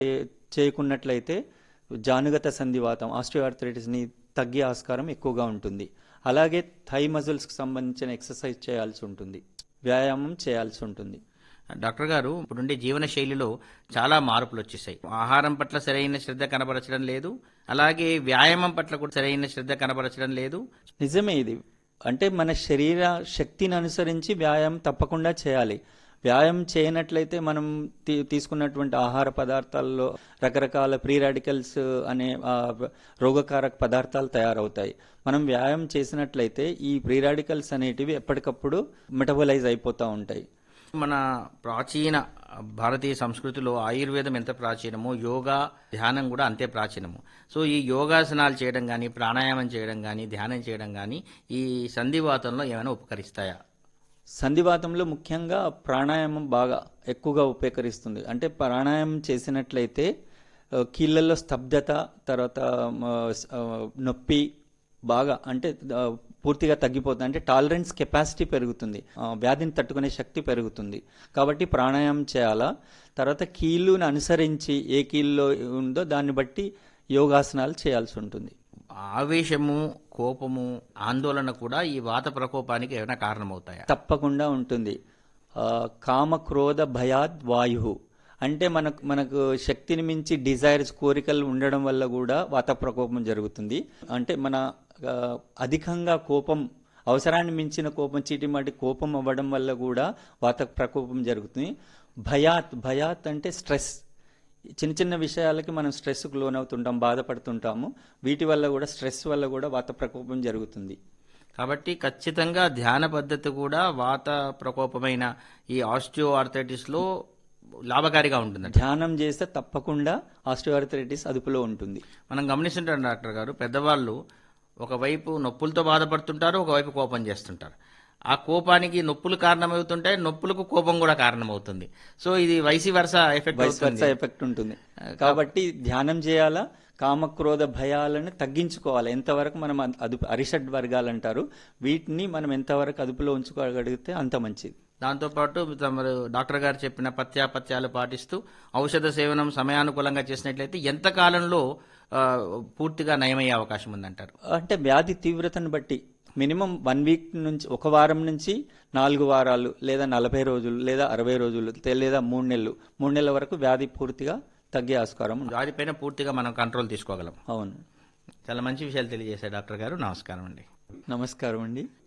ఏ- చేయకున్నట్లయితే జానుగత సంధివాతం ఆస్టియోఆర్థరైటిస్ని తగ్గే ఆస్కారం ఎక్కువగా ఉంటుంది అలాగే థై మజిల్స్కి సంబంధించిన ఎక్సర్సైజ్ చేయాల్సి ఉంటుంది వ్యాయామం చేయాల్సి ఉంటుంది డాక్టర్ గారు ఇప్పుడుండే జీవన శైలిలో చాలా మార్పులు వచ్చేసాయి ఆహారం పట్ల సరైన శ్రద్ధ కనబరచడం లేదు అలాగే వ్యాయామం పట్ల కూడా సరైన శ్రద్ధ కనబరచడం లేదు నిజమే ఇది అంటే మన శరీర శక్తిని అనుసరించి వ్యాయామం తప్పకుండా చేయాలి వ్యాయామం చేయనట్లయితే మనం తీ- తీసుకున్నటువంటి ఆహార పదార్థాల్లో రకరకాల ప్రీ రాడికల్స్ అనే ఆ, రోగకారక పదార్థాలు తయారవుతాయి మనం వ్యాయామం చేసినట్లయితే ఈ ప్రీ రాడికల్స్ అనేటివి ఎప్పటికప్పుడు మెటబలైజ్ అయిపోతూ ఉంటాయి మన ప్రాచీన భారతీయ సంస్కృతిలో ఆయుర్వేదం ఎంత ప్రాచీనమో యోగా ధ్యానం కూడా అంతే ప్రాచీనము సో ఈ యోగాసనాలు చేయడం కానీ ప్రాణాయామం చేయడం కానీ ధ్యానం చేయడం కానీ ఈ సంధివాతంలో ఏమైనా ఉపకరిస్తాయా సంధివాతంలో ముఖ్యంగా ప్రాణాయామం బాగా ఎక్కువగా ఉపయోగకరిస్తుంది అంటే ప్రాణాయామం చేసినట్లయితే ఆ, కీళ్ళల్లో స్తబ్దత తర్వాత ఆ, స్- ఆ, నొప్పి బాగా అంటే ఆ, పూర్తిగా తగ్గిపోతుంది అంటే టాలరెన్స్ కెపాసిటీ పెరుగుతుంది ఆ, వ్యాధిని తట్టుకునే శక్తి పెరుగుతుంది కాబట్టి ప్రాణాయామం చేయాలా తర్వాత కీళ్ళుని అనుసరించి ఏ కీళ్ళలో ఉందో దాన్ని బట్టి యోగాసనాలు చేయాల్సి ఉంటుంది ఆవేశము కోపము ఆందోళన కూడా ఈ వాత ప్రకోపానికి ఏమైనా కారణమవుతాయా తప్పకుండా ఉంటుంది ఆ, కామ క్రోధ భయాద్ వాయు అంటే మనకు మనకు శక్తిని మించి డిజైర్స్ కోరికలు ఉండడం వల్ల కూడా వాత ప్రకోపం జరుగుతుంది అంటే మన ఆ, అధికంగా కోపం అవసరాన్ని మించిన కోపం చీటిమాటి కోపం అవ్వడం వల్ల కూడా వాత ప్రకోపం జరుగుతుంది భయాత్ భయాత్ అంటే స్ట్రెస్ చిన్న చిన్న విషయాలకి మనం స్ట్రెస్కు లోనవుతుంటాం బాధపడుతుంటాము వీటి వల్ల కూడా స్ట్రెస్ వల్ల కూడా వాత ప్రకోపం జరుగుతుంది కాబట్టి ఖచ్చితంగా ధ్యాన పద్ధతి కూడా వాత ప్రకోపమైన ఈ ఆస్టియో ఆర్థరైటిస్ లో లాభకారిగా ఉంటుందంట ధ్యానం చేస్తే తప్పకుండా ఆస్టియోఆర్థరైటిస్ అదుపులో ఉంటుంది మనం గమనిస్తుంటాం డాక్టర్ గారు పెద్దవాళ్ళు ఒకవైపు నొప్పులతో బాధపడుతుంటారు ఒకవైపు కోపం చేస్తుంటారు ఆ కోపానికి నొప్పులు కారణమవుతుంటాయి నొప్పులకు కోపం కూడా కారణమవుతుంది సో ఇది వైసి వరుస ఎఫెక్ట్ వైస్ అవుతుంది వర్సా ఎఫెక్ట్ ఉంటుంది కాబట్టి ధ్యానం చేయాలా కామక్రోధ భయాలను తగ్గించుకోవాలి ఎంతవరకు మనం అద్- అదుపు అరిషడ్ వర్గాలు అంటారు వీటిని మనం ఎంతవరకు అదుపులో ఉంచుకోగలిగితే అంత మంచిది దాంతోపాటు తమరు డాక్టర్ గారు చెప్పిన పత్యాపత్యాలు పాటిస్తూ ఔషధ సేవనం సమయానుకూలంగా చేసినట్లయితే ఎంత కాలంలో ఆ, పూర్తిగా నయమయ్యే అవకాశం ఉందంటారు అంటే వ్యాధి తీవ్రతను బట్టి మినిమం వన్ వీక్ నుంచి ఒక వారం నుంచి నాలుగు వారాలు లేదా నలభై రోజులు లేదా అరవై రోజులు తె- లేదా మూడు నెలలు మూడు నెలల వరకు వ్యాధి పూర్తిగా తగ్గే ఆస్కారం ఉంది వాటిపైన పూర్తిగా మనం కంట్రోల్ తీసుకోగలం అవును చాలా మంచి విషయాలు తెలియజేశారు డాక్టర్ గారు నమస్కారం అండి నమస్కారం అండి